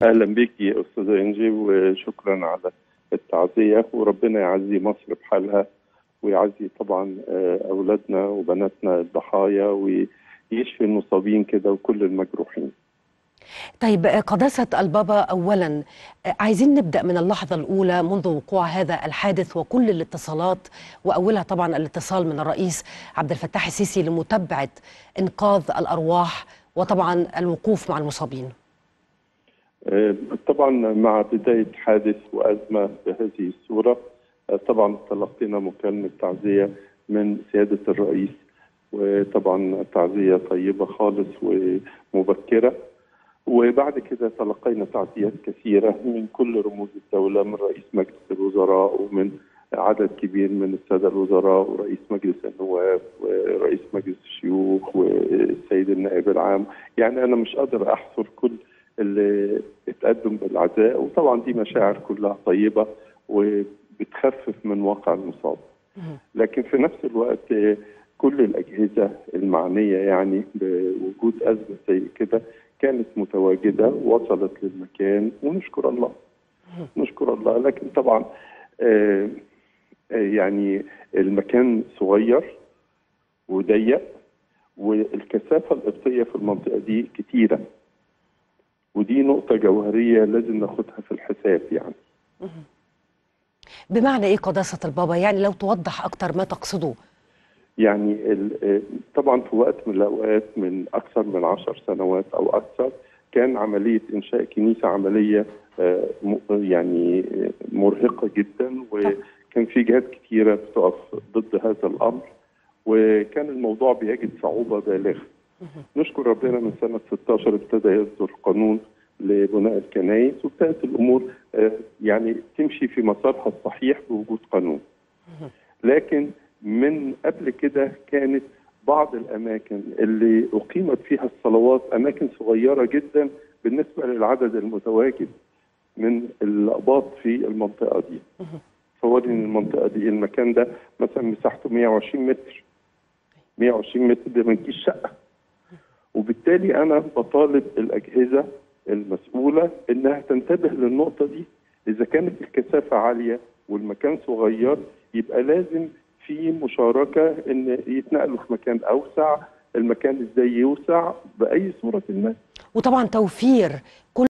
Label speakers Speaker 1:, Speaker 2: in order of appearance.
Speaker 1: اهلا بك يا استاذه انجي وشكرا على التعزيه وربنا يعزي مصر بحالها ويعزي طبعا اولادنا وبناتنا الضحايا ويشفي المصابين كده وكل المجروحين.
Speaker 2: طيب قداسة البابا أولا عايزين نبدأ من اللحظة الأولى منذ وقوع هذا الحادث وكل الاتصالات وأولها طبعا الاتصال من الرئيس عبد الفتاح السيسي لمتابعة إنقاذ الأرواح وطبعا الوقوف مع المصابين
Speaker 1: طبعا مع بداية حادث وأزمة بهذه الصورة طبعا تلقينا مكالمة تعزية من سيادة الرئيس وطبعا تعزية طيبة خالص ومبكرة وبعد كده تلقينا تعزيات كثيرة من كل رموز الدولة من رئيس مجلس الوزراء ومن عدد كبير من السادة الوزراء ورئيس مجلس النواب ورئيس مجلس الشيوخ والسيد النائب العام يعني أنا مش قادر أحصر كل اللي اتقدم بالعزاء وطبعا دي مشاعر كلها طيبة وبتخفف من واقع المصاب لكن في نفس الوقت كل الأجهزة المعنية يعني بوجود أزمة زي كده كانت متواجدة وصلت للمكان ونشكر الله نشكر الله لكن طبعا آه يعني المكان صغير وضيق والكثافة القبطية في المنطقة دي كتيرة ودي نقطة جوهرية لازم ناخدها في الحساب يعني
Speaker 2: بمعنى ايه قداسة البابا يعني لو توضح اكتر ما تقصده
Speaker 1: يعني طبعا في وقت من الاوقات من اكثر من عشر سنوات او اكثر كان عمليه انشاء كنيسه عمليه يعني مرهقه جدا وكان في جهات كثيره بتقف ضد هذا الامر وكان الموضوع بيجد صعوبه بالغه نشكر ربنا من سنه 16 ابتدى يصدر قانون لبناء الكنائس وابتدت الامور يعني تمشي في مسارها الصحيح بوجود قانون لكن من قبل كده كانت بعض الاماكن اللي اقيمت فيها الصلوات اماكن صغيره جدا بالنسبه للعدد المتواجد من الاقباط في المنطقه دي. تصوري ان المنطقه دي المكان ده مثلا مساحته 120 متر 120 متر ده ما تجيش شقه. وبالتالي انا بطالب الاجهزه المسؤوله انها تنتبه للنقطه دي اذا كانت الكثافه عاليه والمكان صغير يبقى لازم في مشاركه ان يتنقلوا في مكان اوسع المكان ازاي يوسع باي صوره ما
Speaker 2: وطبعا توفير كل